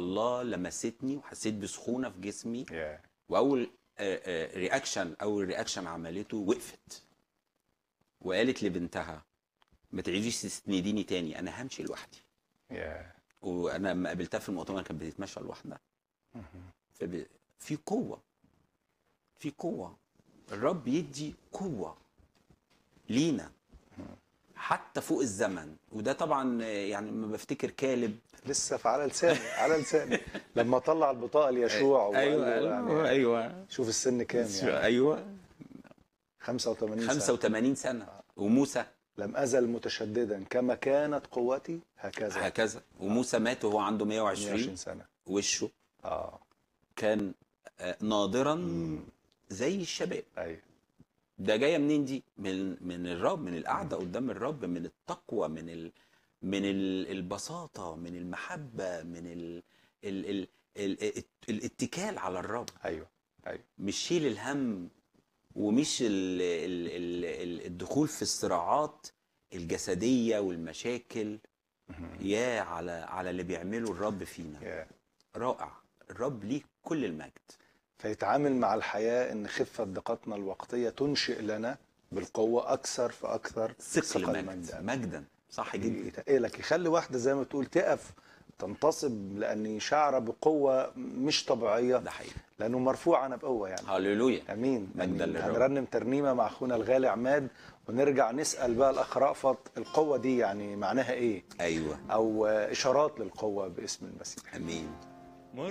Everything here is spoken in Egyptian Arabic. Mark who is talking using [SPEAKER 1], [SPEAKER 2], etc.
[SPEAKER 1] الله لمستني وحسيت بسخونه في جسمي
[SPEAKER 2] يا
[SPEAKER 1] واول آه، آه، رياكشن اول رياكشن عملته وقفت وقالت لبنتها ما تعيديش تسنديني تاني انا همشي لوحدي
[SPEAKER 2] يا
[SPEAKER 1] وانا لما قابلتها في المؤتمر كانت بتتمشى لوحدها فب... في قوه في قوه الرب يدي قوه لينا حتى فوق الزمن وده طبعا آه، يعني لما بفتكر كالب
[SPEAKER 2] لسه في على لساني على لساني لما طلع البطاقه ليشوع وقال
[SPEAKER 1] ايوه
[SPEAKER 2] له
[SPEAKER 1] ايوه
[SPEAKER 2] يعني
[SPEAKER 1] ايوه
[SPEAKER 2] شوف السن كام يعني
[SPEAKER 1] ايوه
[SPEAKER 2] 85 سنه
[SPEAKER 1] 85 سنه وموسى
[SPEAKER 2] لم ازل متشددا كما كانت قوتي هكذا
[SPEAKER 1] هكذا وموسى مات وهو عنده
[SPEAKER 2] 120
[SPEAKER 1] 120
[SPEAKER 2] سنه
[SPEAKER 1] وشه
[SPEAKER 2] اه
[SPEAKER 1] كان آه، ناضرا زي الشباب
[SPEAKER 2] ايوه
[SPEAKER 1] ده جايه منين دي من من الرب من القعده قدام الرب من التقوى من ال من ال البساطه من المحبه من ال ال ال ال ال الاتكال على الرب
[SPEAKER 2] ايوه ايوه
[SPEAKER 1] مش شيل الهم ومش ال ال ال ال الدخول في الصراعات الجسديه والمشاكل يا على على اللي بيعمله الرب فينا
[SPEAKER 2] يا.
[SPEAKER 1] رائع الرب ليه كل المجد
[SPEAKER 2] فيتعامل مع الحياه ان خفه دقتنا الوقتيه تنشئ لنا بالقوه اكثر فاكثر
[SPEAKER 1] ثقل مجد مجدا صح جدا
[SPEAKER 2] يتقلك يخلي واحده زي ما تقول تقف تنتصب لاني شعره بقوه مش طبيعيه
[SPEAKER 1] ده حقيقي
[SPEAKER 2] لانه مرفوع انا بقوه يعني
[SPEAKER 1] هللويا
[SPEAKER 2] امين
[SPEAKER 1] مجداً
[SPEAKER 2] امين
[SPEAKER 1] للرب.
[SPEAKER 2] هنرنم ترنيمه مع اخونا الغالي عماد ونرجع نسال بقى الاخ رأفت القوه دي يعني معناها ايه
[SPEAKER 1] ايوه
[SPEAKER 2] او اشارات للقوه باسم المسيح
[SPEAKER 1] امين